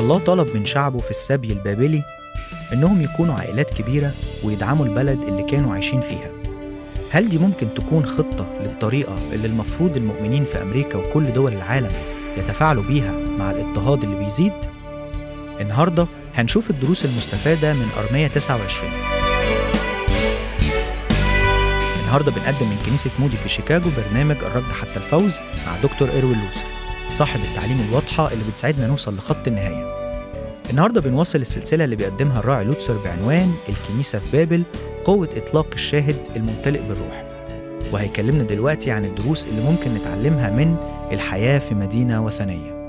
الله طلب من شعبه في السبي البابلي إنهم يكونوا عائلات كبيرة ويدعموا البلد اللي كانوا عايشين فيها هل دي ممكن تكون خطة للطريقة اللي المفروض المؤمنين في أمريكا وكل دول العالم يتفاعلوا بيها مع الاضطهاد اللي بيزيد؟ النهاردة هنشوف الدروس المستفادة من أرمية 29 النهارده بنقدم من كنيسة مودي في شيكاغو برنامج الركض حتى الفوز مع دكتور إيروين لوتسر صاحب التعليم الواضحة اللي بتساعدنا نوصل لخط النهاية النهارده بنواصل السلسلة اللي بيقدمها الراعي لوتسر بعنوان الكنيسة في بابل قوة إطلاق الشاهد الممتلئ بالروح وهيكلمنا دلوقتي عن الدروس اللي ممكن نتعلمها من الحياة في مدينة وثنية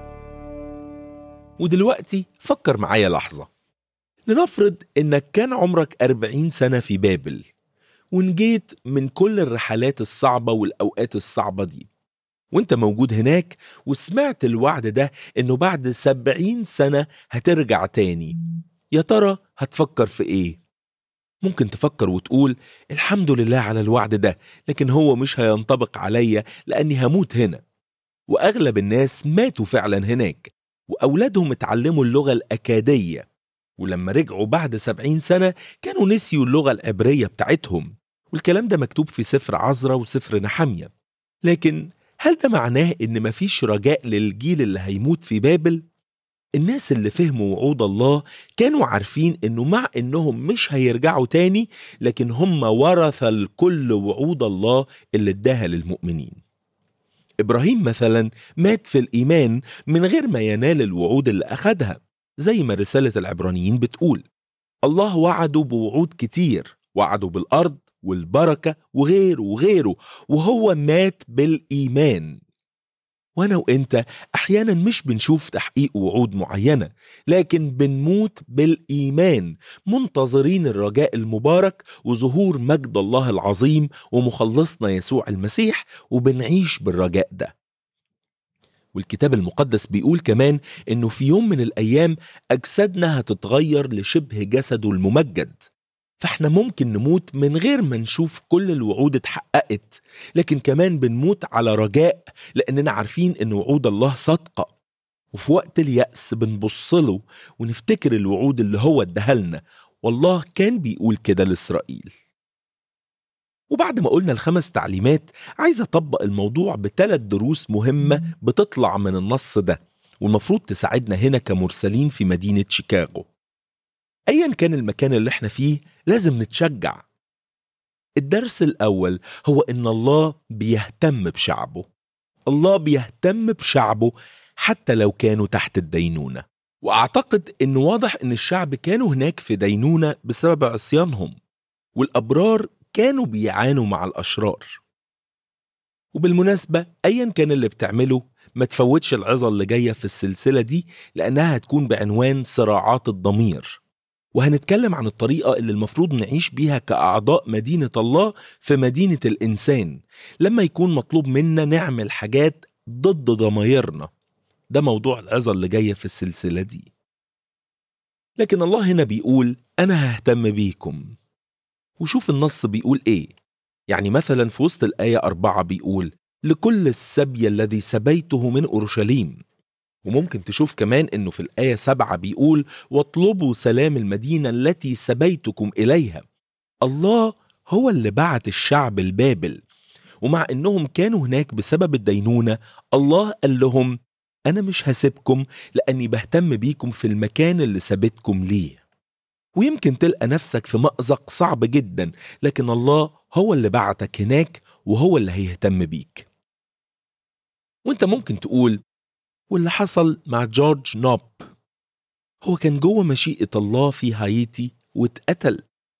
ودلوقتي فكر معايا لحظة لنفرض إنك كان عمرك 40 سنة في بابل ونجيت من كل الرحلات الصعبة والأوقات الصعبة دي وانت موجود هناك وسمعت الوعد ده انه بعد سبعين سنة هترجع تاني يا ترى هتفكر في ايه؟ ممكن تفكر وتقول الحمد لله على الوعد ده لكن هو مش هينطبق عليا لأني هموت هنا وأغلب الناس ماتوا فعلا هناك وأولادهم اتعلموا اللغة الأكادية ولما رجعوا بعد سبعين سنة كانوا نسيوا اللغة العبرية بتاعتهم والكلام ده مكتوب في سفر عزرا وسفر نحمية لكن هل ده معناه إن مفيش رجاء للجيل اللي هيموت في بابل؟ الناس اللي فهموا وعود الله كانوا عارفين إنه مع إنهم مش هيرجعوا تاني لكن هم ورثة لكل وعود الله اللي اداها للمؤمنين إبراهيم مثلا مات في الإيمان من غير ما ينال الوعود اللي أخدها زي ما رسالة العبرانيين بتقول الله وعده بوعود كتير وعده بالأرض والبركة وغيره وغيره وهو مات بالإيمان وأنا وإنت أحيانا مش بنشوف تحقيق وعود معينة لكن بنموت بالإيمان منتظرين الرجاء المبارك وظهور مجد الله العظيم ومخلصنا يسوع المسيح وبنعيش بالرجاء ده والكتاب المقدس بيقول كمان انه في يوم من الايام اجسادنا هتتغير لشبه جسده الممجد فاحنا ممكن نموت من غير ما نشوف كل الوعود اتحققت لكن كمان بنموت على رجاء لاننا عارفين ان وعود الله صادقه وفي وقت اليأس بنبص له ونفتكر الوعود اللي هو اداها لنا والله كان بيقول كده لإسرائيل وبعد ما قلنا الخمس تعليمات عايز أطبق الموضوع بثلاث دروس مهمة بتطلع من النص ده والمفروض تساعدنا هنا كمرسلين في مدينة شيكاغو أيا كان المكان اللي احنا فيه لازم نتشجع الدرس الأول هو إن الله بيهتم بشعبه الله بيهتم بشعبه حتى لو كانوا تحت الدينونة وأعتقد إنه واضح إن الشعب كانوا هناك في دينونة بسبب عصيانهم والأبرار كانوا بيعانوا مع الأشرار وبالمناسبة أيا كان اللي بتعمله ما تفوتش العظة اللي جاية في السلسلة دي لأنها هتكون بعنوان صراعات الضمير وهنتكلم عن الطريقة اللي المفروض نعيش بيها كأعضاء مدينة الله في مدينة الإنسان لما يكون مطلوب منا نعمل حاجات ضد ضمايرنا ده موضوع العظة اللي جاية في السلسلة دي لكن الله هنا بيقول أنا ههتم بيكم وشوف النص بيقول إيه يعني مثلا في وسط الآية أربعة بيقول لكل السبي الذي سبيته من أورشليم وممكن تشوف كمان انه في الآية سبعة بيقول واطلبوا سلام المدينة التي سبيتكم إليها الله هو اللي بعت الشعب البابل ومع انهم كانوا هناك بسبب الدينونة الله قال لهم أنا مش هسيبكم لأني بهتم بيكم في المكان اللي سابتكم ليه ويمكن تلقى نفسك في مأزق صعب جدا لكن الله هو اللي بعتك هناك وهو اللي هيهتم بيك وانت ممكن تقول واللي حصل مع جورج نوب هو كان جوه مشيئة الله في هايتي واتقتل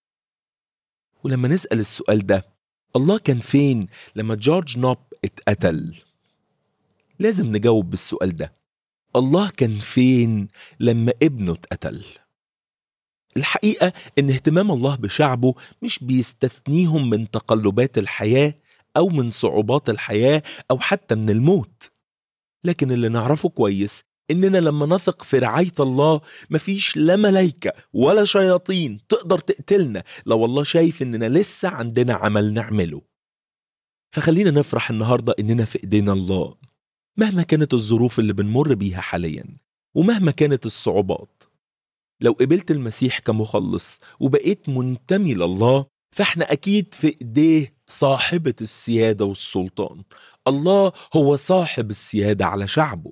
ولما نسأل السؤال ده الله كان فين لما جورج نوب اتقتل لازم نجاوب بالسؤال ده الله كان فين لما ابنه اتقتل الحقيقة إن اهتمام الله بشعبه مش بيستثنيهم من تقلبات الحياة أو من صعوبات الحياة أو حتى من الموت لكن اللي نعرفه كويس إننا لما نثق في رعاية الله مفيش لا ملايكة ولا شياطين تقدر تقتلنا لو الله شايف إننا لسه عندنا عمل نعمله فخلينا نفرح النهاردة إننا في إيدينا الله مهما كانت الظروف اللي بنمر بيها حاليا ومهما كانت الصعوبات لو قبلت المسيح كمخلص وبقيت منتمي لله فاحنا اكيد في ايديه صاحبة السيادة والسلطان الله هو صاحب السيادة على شعبه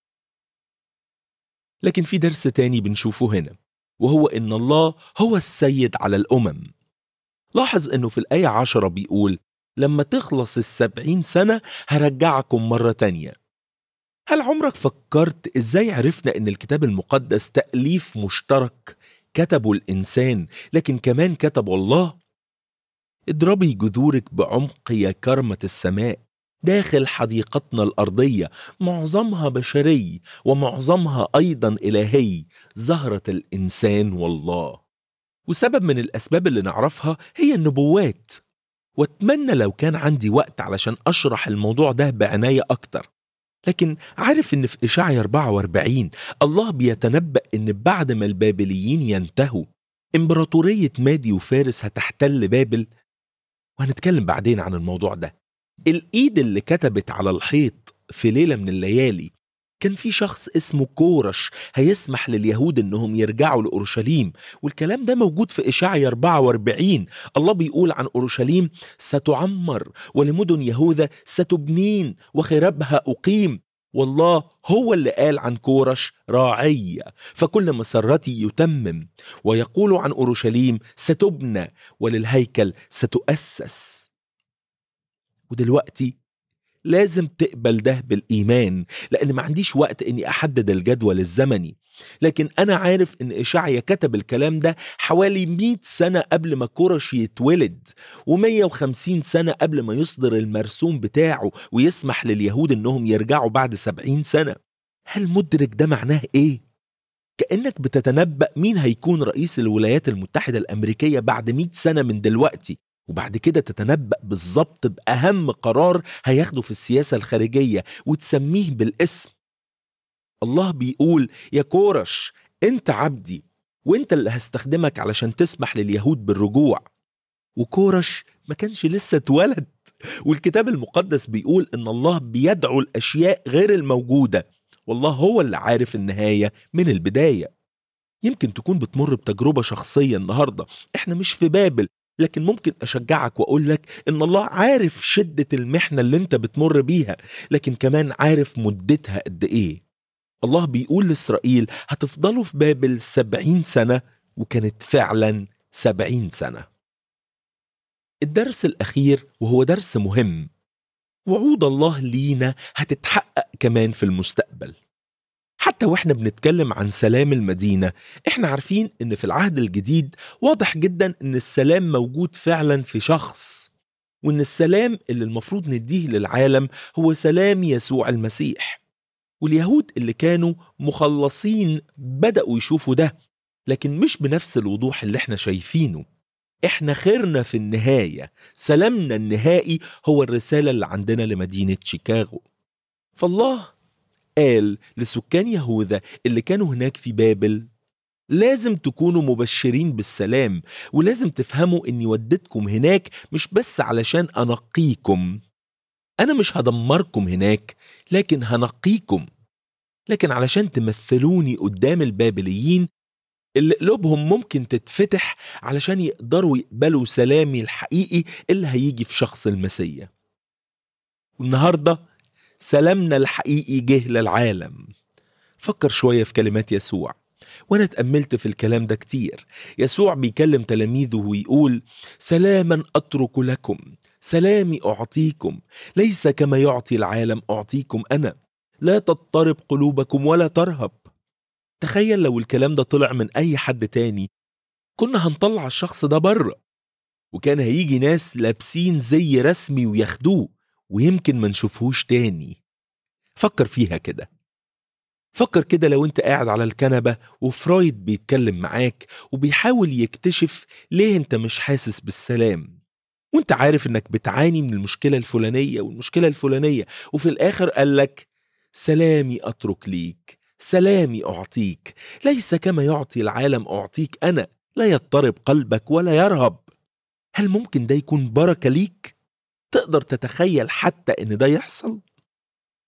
لكن في درس تاني بنشوفه هنا وهو ان الله هو السيد على الامم لاحظ انه في الآية عشرة بيقول لما تخلص السبعين سنة هرجعكم مرة تانية هل عمرك فكرت ازاي عرفنا ان الكتاب المقدس تأليف مشترك كتبه الإنسان لكن كمان كتبه الله؟ اضربي جذورك بعمق يا كرمة السماء داخل حديقتنا الأرضية معظمها بشري ومعظمها أيضا إلهي زهرة الإنسان والله وسبب من الأسباب اللي نعرفها هي النبوات واتمنى لو كان عندي وقت علشان أشرح الموضوع ده بعناية أكتر لكن عارف ان في إشاعية 44 الله بيتنبأ ان بعد ما البابليين ينتهوا امبراطورية مادي وفارس هتحتل بابل وهنتكلم بعدين عن الموضوع ده الإيد اللي كتبت على الحيط في ليلة من الليالي كان في شخص اسمه كورش هيسمح لليهود انهم يرجعوا لاورشليم والكلام ده موجود في اشعيا 44 الله بيقول عن اورشليم ستعمر ولمدن يهوذا ستبنين وخرابها اقيم والله هو اللي قال عن كورش راعي فكل مسرتي يتمم ويقول عن اورشليم ستبنى وللهيكل ستؤسس ودلوقتي لازم تقبل ده بالإيمان لأن ما عنديش وقت إني أحدد الجدول الزمني لكن أنا عارف إن إشعيا كتب الكلام ده حوالي 100 سنة قبل ما كورش يتولد و150 سنة قبل ما يصدر المرسوم بتاعه ويسمح لليهود إنهم يرجعوا بعد 70 سنة هل مدرك ده معناه إيه؟ كأنك بتتنبأ مين هيكون رئيس الولايات المتحدة الأمريكية بعد 100 سنة من دلوقتي وبعد كده تتنبأ بالظبط بأهم قرار هياخده في السياسة الخارجية وتسميه بالاسم الله بيقول يا كورش انت عبدي وانت اللي هستخدمك علشان تسمح لليهود بالرجوع وكورش ما كانش لسه اتولد والكتاب المقدس بيقول ان الله بيدعو الاشياء غير الموجوده والله هو اللي عارف النهايه من البدايه يمكن تكون بتمر بتجربه شخصيه النهارده احنا مش في بابل لكن ممكن اشجعك واقول لك ان الله عارف شده المحنه اللي انت بتمر بيها لكن كمان عارف مدتها قد ايه الله بيقول لاسرائيل هتفضلوا في بابل سبعين سنه وكانت فعلا سبعين سنه الدرس الاخير وهو درس مهم وعود الله لينا هتتحقق كمان في المستقبل حتى واحنا بنتكلم عن سلام المدينة احنا عارفين ان في العهد الجديد واضح جدا ان السلام موجود فعلا في شخص وان السلام اللي المفروض نديه للعالم هو سلام يسوع المسيح واليهود اللي كانوا مخلصين بدأوا يشوفوا ده لكن مش بنفس الوضوح اللي احنا شايفينه احنا خيرنا في النهاية سلامنا النهائي هو الرسالة اللي عندنا لمدينة شيكاغو فالله قال لسكان يهوذا اللي كانوا هناك في بابل لازم تكونوا مبشرين بالسلام ولازم تفهموا اني وديتكم هناك مش بس علشان انقيكم انا مش هدمركم هناك لكن هنقيكم لكن علشان تمثلوني قدام البابليين اللي قلوبهم ممكن تتفتح علشان يقدروا يقبلوا سلامي الحقيقي اللي هيجي في شخص المسيح والنهارده سلامنا الحقيقي جه للعالم فكر شوية في كلمات يسوع وأنا اتأملت في الكلام ده كتير يسوع بيكلم تلاميذه ويقول سلاما أترك لكم سلامي أعطيكم ليس كما يعطي العالم أعطيكم أنا لا تضطرب قلوبكم ولا ترهب تخيل لو الكلام ده طلع من أي حد تاني كنا هنطلع الشخص ده بره وكان هيجي ناس لابسين زي رسمي وياخدوه ويمكن ما نشوفهوش تاني فكر فيها كده فكر كده لو انت قاعد على الكنبة وفرويد بيتكلم معاك وبيحاول يكتشف ليه انت مش حاسس بالسلام وانت عارف انك بتعاني من المشكلة الفلانية والمشكلة الفلانية وفي الاخر قالك سلامي اترك ليك سلامي اعطيك ليس كما يعطي العالم اعطيك انا لا يضطرب قلبك ولا يرهب هل ممكن ده يكون بركة ليك؟ تقدر تتخيل حتى ان ده يحصل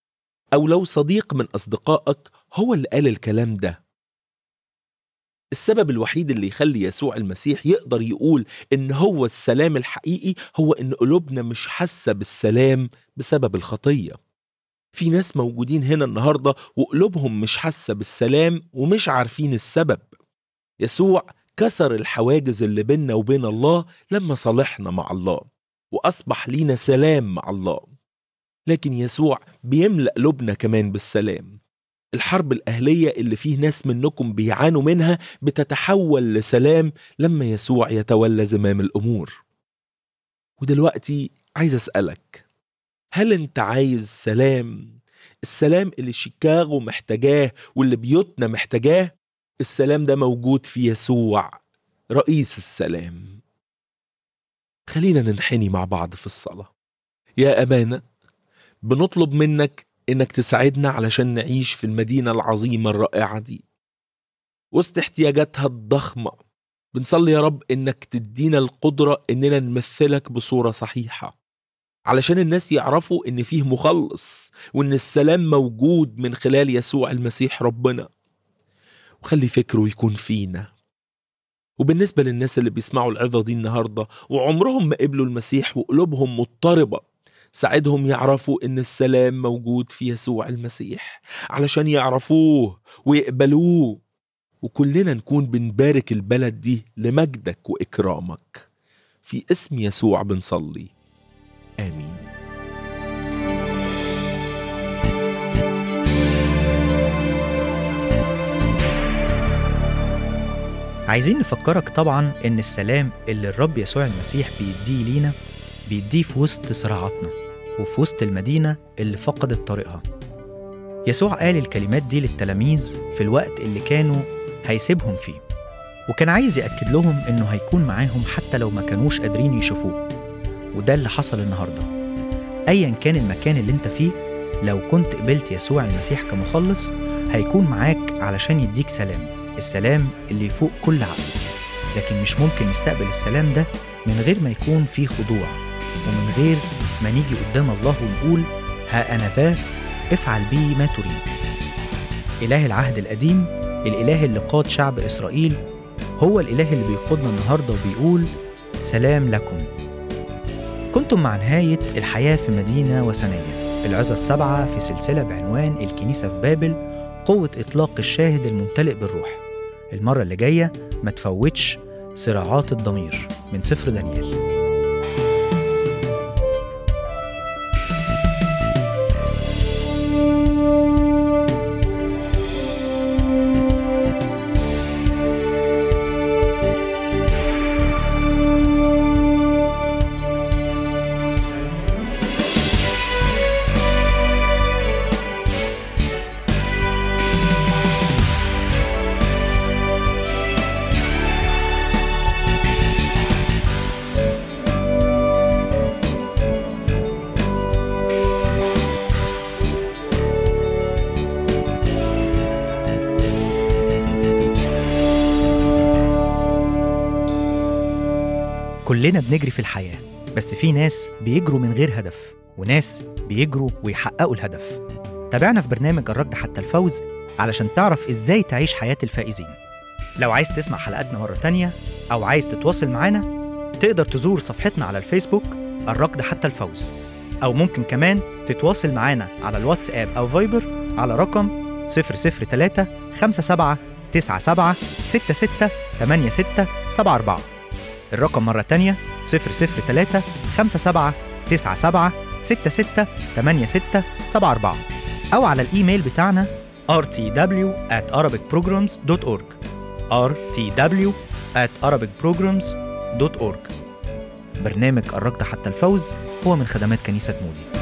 أو لو صديق من أصدقائك هو اللي قال الكلام ده السبب الوحيد اللي يخلي يسوع المسيح يقدر يقول إن هو السلام الحقيقي هو إن قلوبنا مش حاسة بالسلام بسبب الخطية في ناس موجودين هنا النهاردة وقلوبهم مش حاسة بالسلام ومش عارفين السبب يسوع كسر الحواجز اللي بيننا وبين الله لما صالحنا مع الله وأصبح لينا سلام مع الله لكن يسوع بيملأ قلوبنا كمان بالسلام الحرب الأهلية اللي فيه ناس منكم بيعانوا منها بتتحول لسلام لما يسوع يتولى زمام الأمور ودلوقتي عايز أسألك هل أنت عايز سلام السلام اللي شيكاغو محتاجاه واللي بيوتنا محتاجاه السلام ده موجود في يسوع رئيس السلام خلينا ننحني مع بعض في الصلاة يا أبانا بنطلب منك إنك تساعدنا علشان نعيش في المدينة العظيمة الرائعة دي وسط احتياجاتها الضخمة بنصلي يا رب إنك تدينا القدرة إننا نمثلك بصورة صحيحة علشان الناس يعرفوا إن فيه مخلص وإن السلام موجود من خلال يسوع المسيح ربنا وخلي فكره يكون فينا وبالنسبة للناس اللي بيسمعوا العظة دي النهاردة وعمرهم ما قبلوا المسيح وقلوبهم مضطربة ساعدهم يعرفوا إن السلام موجود في يسوع المسيح علشان يعرفوه ويقبلوه وكلنا نكون بنبارك البلد دي لمجدك وإكرامك في اسم يسوع بنصلي آمين عايزين نفكرك طبعا إن السلام اللي الرب يسوع المسيح بيديه لينا بيديه في وسط صراعاتنا وفي وسط المدينة اللي فقدت طريقها يسوع قال الكلمات دي للتلاميذ في الوقت اللي كانوا هيسيبهم فيه وكان عايز يأكد لهم إنه هيكون معاهم حتى لو ما كانوش قادرين يشوفوه وده اللي حصل النهاردة أيا كان المكان اللي انت فيه لو كنت قبلت يسوع المسيح كمخلص هيكون معاك علشان يديك سلام السلام اللي يفوق كل عقل لكن مش ممكن نستقبل السلام ده من غير ما يكون فيه خضوع ومن غير ما نيجي قدام الله ونقول ها أنا ذا افعل بي ما تريد إله العهد القديم الإله اللي قاد شعب إسرائيل هو الإله اللي بيقودنا النهاردة وبيقول سلام لكم كنتم مع نهاية الحياة في مدينة وثنية العظة السبعة في سلسلة بعنوان الكنيسة في بابل قوة إطلاق الشاهد الممتلئ بالروح المرة اللي جاية ما تفوتش صراعات الضمير من سفر دانيال كلنا بنجري في الحياة بس في ناس بيجروا من غير هدف وناس بيجروا ويحققوا الهدف تابعنا في برنامج الركض حتى الفوز علشان تعرف ازاي تعيش حياة الفائزين لو عايز تسمع حلقاتنا مرة تانية أو عايز تتواصل معانا تقدر تزور صفحتنا على الفيسبوك الركض حتى الفوز أو ممكن كمان تتواصل معانا على الواتساب أو فايبر على رقم 003 57 97 66 86 74 الرقم مرة تانية 003 57 97 66 86 74 أو على الإيميل بتاعنا rtw at arabicprograms.org rtw at arabicprograms.org برنامج الركض حتى الفوز هو من خدمات كنيسة مودي